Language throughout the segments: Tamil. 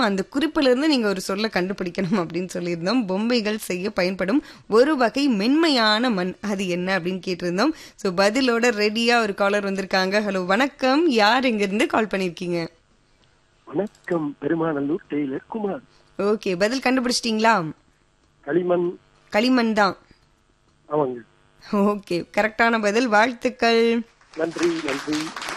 சொல்லியிருந்தோம் அந்த குறிப்பிலிருந்து நீங்க ஒரு சொல்ல கண்டுபிடிக்கணும் அப்படின்னு சொல்லியிருந்தோம் பொம்மைகள் செய்ய பயன்படும் ஒரு வகை மென்மையான மண் அது என்ன அப்படின்னு கேட்டிருந்தோம் ஸோ பதிலோட ரெடியா ஒரு காலர் வந்திருக்காங்க ஹலோ வணக்கம் யார் எங்க இருந்து கால் பண்ணிருக்கீங்க வணக்கம் பெருமாநல்லூர் டெய்லர் குமார் ஓகே பதில் கண்டுபிடிச்சிட்டீங்களா களிமண் களிமண் தான் ஆமாங்க ஓகே கரெக்டான பதில் வாழ்த்துக்கள் நன்றி நன்றி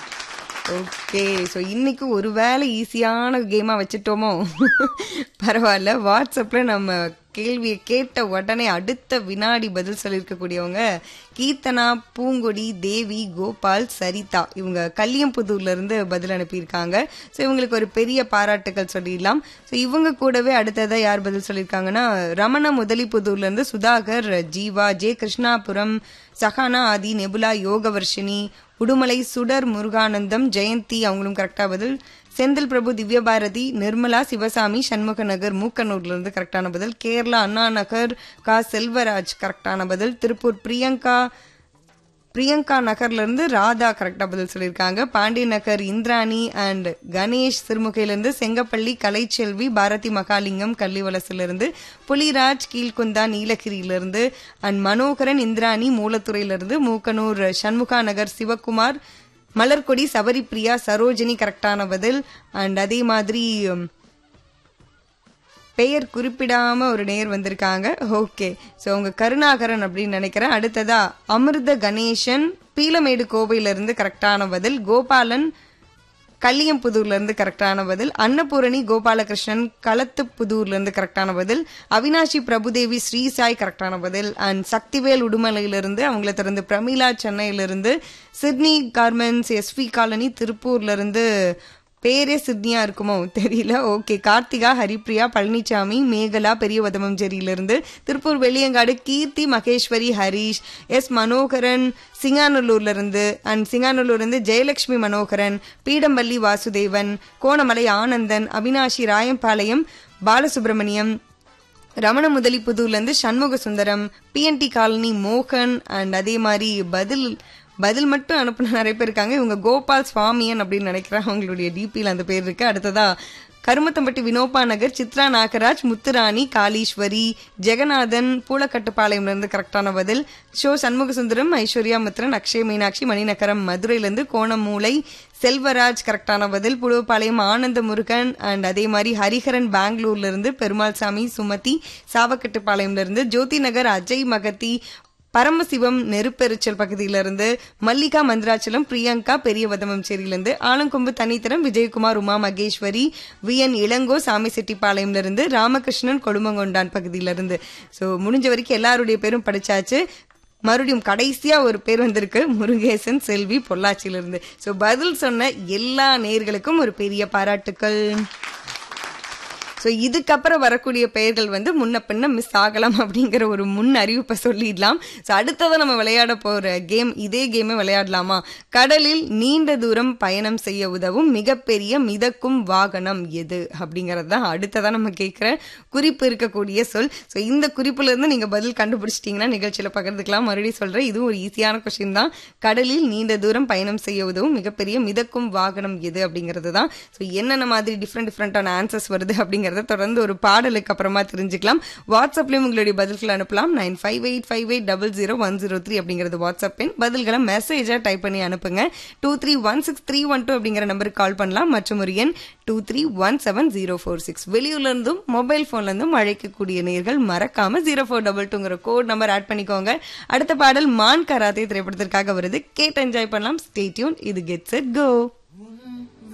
ஓகே ஸோ இன்னைக்கு ஒருவேளை ஈஸியான கேமாக வச்சுட்டோமோ பரவாயில்ல வாட்ஸ்அப்பில் நம்ம கேள்வியை கேட்ட உடனே அடுத்த வினாடி பதில் சொல்லியிருக்கக்கூடியவங்க கீர்த்தனா பூங்கொடி தேவி கோபால் சரிதா இவங்க கல்லியம்புதூர்ல இருந்து பதில் அனுப்பியிருக்காங்க ஸோ இவங்களுக்கு ஒரு பெரிய பாராட்டுகள் சொல்லிடலாம் ஸோ இவங்க கூடவே அடுத்ததா யார் பதில் சொல்லியிருக்காங்கன்னா ரமண முதலிப்புதூர்ல இருந்து சுதாகர் ஜீவா ஜே கிருஷ்ணாபுரம் சஹானா ஆதி நெபுலா யோகவர்ஷினி உடுமலை சுடர் முருகானந்தம் ஜெயந்தி அவங்களும் கரெக்டா பதில் செந்தில் பிரபு திவ்யபாரதி நிர்மலா சிவசாமி சண்முக நகர் மூக்கனூர்ல இருந்து கரெக்டான பதில் கேரளா அண்ணா நகர் கா செல்வராஜ் கரெக்டான பதில் திருப்பூர் பிரியங்கா பிரியங்கா நகர்ல இருந்து ராதா கரெக்டா பதில் சொல்லியிருக்காங்க பாண்டிய நகர் இந்திராணி அண்ட் கணேஷ் சிறுமுகையில இருந்து செங்கப்பள்ளி கலைச்செல்வி பாரதி மகாலிங்கம் கள்ளிவலசுல இருந்து புலிராஜ் கீழ்குந்தா நீலகிரியில இருந்து அண்ட் மனோகரன் இந்திராணி மூலத்துறையில இருந்து மூக்கனூர் சண்முகா நகர் சிவகுமார் மலர்கொடி சபரிப்ரியா சரோஜினி கரெக்டான பதில் அண்ட் அதே மாதிரி உம், பெயர் குறிப்பிடாம ஒரு நேர் வந்திருக்காங்க ஓகே ஸோ உங்க கருணாகரன் அப்படின்னு நினைக்கிறேன் அடுத்ததா அமிர்த கணேசன் பீலமேடு கோவையில இருந்து கரெக்டான பதில் கோபாலன் கல்லியம்புதூர்ல இருந்து கரெக்டான பதில் அன்னபூரணி கோபாலகிருஷ்ணன் களத்துப்புதூர்ல இருந்து கரெக்டான பதில் அவினாஷி பிரபுதேவி ஸ்ரீசாய் கரெக்டான பதில் அண்ட் சக்திவேல் உடுமலையில இருந்து அவங்கள திறந்து பிரமிளா சென்னையில இருந்து சிட்னி கார்மெண்ட்ஸ் எஸ்வி காலனி திருப்பூர்ல இருந்து பேரே சிட்னியா இருக்குமோ தெரியல ஓகே கார்த்திகா ஹரிப்ரியா பழனிசாமி மேகலா பெரிய இருந்து திருப்பூர் வெளியங்காடு கீர்த்தி மகேஸ்வரி ஹரீஷ் எஸ் மனோகரன் சிங்காநல்லூர்ல இருந்து அண்ட் சிங்காநல்லூர்ல இருந்து ஜெயலட்சுமி மனோகரன் பீடம்பள்ளி வாசுதேவன் கோணமலை ஆனந்தன் அவினாஷி ராயம்பாளையம் பாலசுப்ரமணியம் ரமண முதலிப்புதூர்ல இருந்து சண்முக சுந்தரம் பிஎன்டி காலனி மோகன் அண்ட் அதே மாதிரி பதில் பதில் மட்டும் அனுப்புன நிறைய பேர் இருக்காங்க இவங்க கோபால் சுவாமியன் அப்படின்னு நினைக்கிறேன் அவங்களுடைய டிபியில் அந்த பேர் இருக்கு அடுத்ததா கருமத்தம்பட்டி வினோபா நகர் சித்ரா நாகராஜ் முத்துராணி காளீஸ்வரி ஜெகநாதன் பூலக்கட்டுப்பாளையம்ல இருந்து கரெக்டான பதில் ஷோ சண்முகசுந்தரம் ஐஸ்வர்யா மித்ரன் அக்ஷய் மீனாட்சி மணிநகரம் மதுரையிலிருந்து கோணமூலை செல்வராஜ் கரெக்டான பதில் புழுவப்பாளையம் ஆனந்த முருகன் அண்ட் அதே மாதிரி ஹரிஹரன் பெங்களூர்ல இருந்து பெருமாள் சாமி சுமதி சாவக்கட்டுப்பாளையம்ல இருந்து ஜோதி நகர் அஜய் மகதி பரமசிவம் நெருப்பெரிச்சல் பகுதியிலிருந்து மல்லிகா மந்திராச்சலம் பிரியங்கா பெரிய வதமஞ்சேரியிலிருந்து ஆலங்கொம்பு தனித்தரம் விஜயகுமார் உமா மகேஸ்வரி வி என் இளங்கோ சாமிசெட்டிப்பாளையம்ல இருந்து ராமகிருஷ்ணன் கொழுமங்கொண்டான் பகுதியிலிருந்து ஸோ முடிஞ்ச வரைக்கும் எல்லாருடைய பேரும் படிச்சாச்சு மறுபடியும் கடைசியா ஒரு பேர் வந்திருக்கு முருகேசன் செல்வி பொள்ளாச்சியிலிருந்து ஸோ பதில் சொன்ன எல்லா நேர்களுக்கும் ஒரு பெரிய பாராட்டுக்கள் ஸோ இதுக்கப்புறம் வரக்கூடிய பெயர்கள் வந்து முன்ன பின்ன மிஸ் ஆகலாம் அப்படிங்கிற ஒரு முன் அறிவிப்பை சொல்லிடலாம் ஸோ அடுத்ததான் நம்ம விளையாட போகிற கேம் இதே கேமே விளையாடலாமா கடலில் நீண்ட தூரம் பயணம் செய்ய உதவும் மிகப்பெரிய மிதக்கும் வாகனம் எது அப்படிங்கிறது தான் அடுத்ததான் நம்ம கேட்குற குறிப்பு இருக்கக்கூடிய சொல் ஸோ இந்த குறிப்புல இருந்து நீங்கள் பதில் கண்டுபிடிச்சிட்டிங்கன்னா நிகழ்ச்சியில் பகிர்ந்துக்கலாம் மறுபடியும் சொல்கிறேன் இதுவும் ஒரு ஈஸியான கொஸ்டின் தான் கடலில் நீண்ட தூரம் பயணம் செய்ய உதவும் மிகப்பெரிய மிதக்கும் வாகனம் எது அப்படிங்கிறது தான் ஸோ என்னென்ன மாதிரி டிஃப்ரெண்ட் டிஃப்ரெண்டான ஆன்சர்ஸ் வருது அப்படிங்கிறத தொடர்ந்து ஒரு பாடலுக்கு அப்புறமா தெரிஞ்சுக்கலாம் வாட்ஸ்அப்லயும் உங்களுடைய பதில்கள் அனுப்பலாம் nine five eight five eight double zero one zero three அப்படிங்கிறது வாட்ஸ்அப் எண் பதில்களை மெசேஜா டைப் பண்ணி அனுப்புங்க two three one six three one two அப்படிங்கிற நம்பருக்கு கால் பண்ணலாம் மற்றும் ஒரு எண் two three one seven zero four six வெளியூர்ல இருந்தும் மொபைல் போன்ல இருந்தும் அழைக்கக்கூடிய நேர்கள் மறக்காம ஜீரோ ஃபோர் டபுள் டூங்கிற கோட் நம்பர் ஆட் பண்ணிக்கோங்க அடுத்த பாடல் மான் கராத்தே திரைப்படத்திற்காக வருது கேட்டு என்ஜாய் பண்ணலாம் ஸ்டேட்யூன் இது கெட்ஸ் இட் கோ